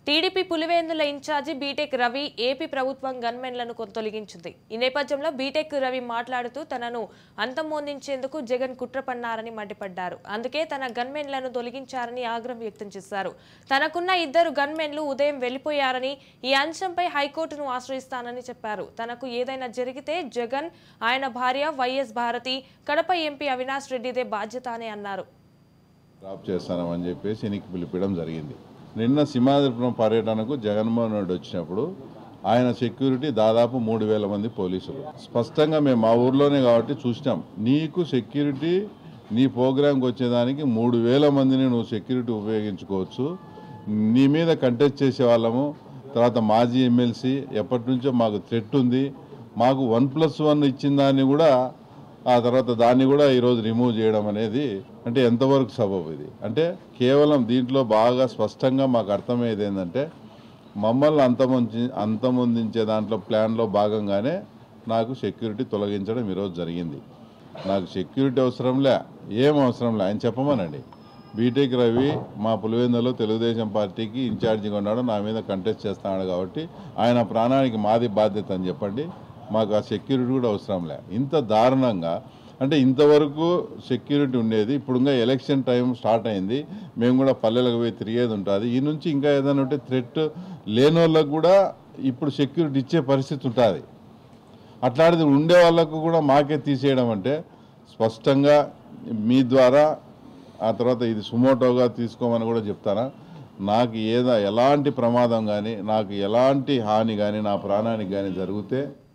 TDP Pulivendula incharge B Tech Ravi AP ప్రభుత్వం గన్మెన్లను కొ- తొలగించింది ఈ నేపథ్యంలో బీటెక్ రవి మాట్లాడుతూ తనను అంతమొందించేందుకు జగన్ కుట్ర పన్నారని మండిపడ్డారు అందుకే తన గన్మెన్లను తొలగించారని ఆగ్రహం వ్యక్తం చేశారు తనకున్న ఇద్దరు గన్మెన్లు ఉదయం వెళ్లిపోయారని ఈ అంశంపై హైకోర్టును ఆశ్రయిస్తానని చెప్పారు తనకు ఏదైనా జరిగితే జగన్ ఆయన భార్య వైఎస్ భారతి కడప ఎంపీ అవినాష్ రెడ్డిదే బాధ్యత అని అన్నారు డ్రాప్ చేస్తానని చెప్పేసి ఎనికి పిలిపించడం జరిగింది నిన్న సింహాద్రిపురం పర్యటనకు జగన్మోహన్ రెడ్డి వచ్చినప్పుడు ఆయన సెక్యూరిటీ దాదాపు మూడు వేల మంది పోలీసులు స్పష్టంగా మేము మా ఊర్లోనే కాబట్టి చూసినాం నీకు సెక్యూరిటీ నీ ప్రోగ్రాంకి వచ్చేదానికి మూడు వేల మందిని నువ్వు సెక్యూరిటీ ఉపయోగించుకోవచ్చు నీ మీద కంటెస్ట్ చేసే వాళ్ళము తర్వాత మాజీ ఎమ్మెల్సీ ఎప్పటి నుంచో మాకు థ్రెట్ ఉంది మాకు వన్ ప్లస్ వన్ ఇచ్చిన దాన్ని కూడా ఆ తర్వాత దాన్ని కూడా ఈరోజు రిమూవ్ చేయడం అనేది అంటే ఎంతవరకు సబబు ఇది అంటే కేవలం దీంట్లో బాగా స్పష్టంగా మాకు అర్థమయ్యేది ఏంటంటే మమ్మల్ని అంతమొంచి అంతమొందించే దాంట్లో ప్లాన్లో భాగంగానే నాకు సెక్యూరిటీ తొలగించడం ఈరోజు జరిగింది నాకు సెక్యూరిటీ అవసరంలే ఏం అవసరంలే ఆయన చెప్పమనండి బీటెక్ రవి మా పులివెందులో తెలుగుదేశం పార్టీకి ఇన్ఛార్జిగా ఉన్నాడు నా మీద కంటెస్ట్ చేస్తున్నాడు కాబట్టి ఆయన ప్రాణానికి మాది బాధ్యత అని చెప్పండి మాకు ఆ సెక్యూరిటీ కూడా అవసరంలే ఇంత దారుణంగా అంటే ఇంతవరకు సెక్యూరిటీ ఉండేది ఇప్పుడు ఇంకా ఎలక్షన్ టైం స్టార్ట్ అయింది మేము కూడా పల్లెలకు పోయి తిరిగేది ఉంటుంది ఈ నుంచి ఇంకా ఏదైనా ఉంటే థ్రెట్ లేని వాళ్ళకు కూడా ఇప్పుడు సెక్యూరిటీ ఇచ్చే పరిస్థితి ఉంటుంది అట్లాంటిది ఉండే వాళ్ళకు కూడా మాకే తీసేయడం అంటే స్పష్టంగా మీ ద్వారా ఆ తర్వాత ఇది సుమోటోగా తీసుకోమని కూడా చెప్తారా నాకు ఏదో ఎలాంటి ప్రమాదం కానీ నాకు ఎలాంటి హాని కానీ నా ప్రాణానికి కానీ జరిగితే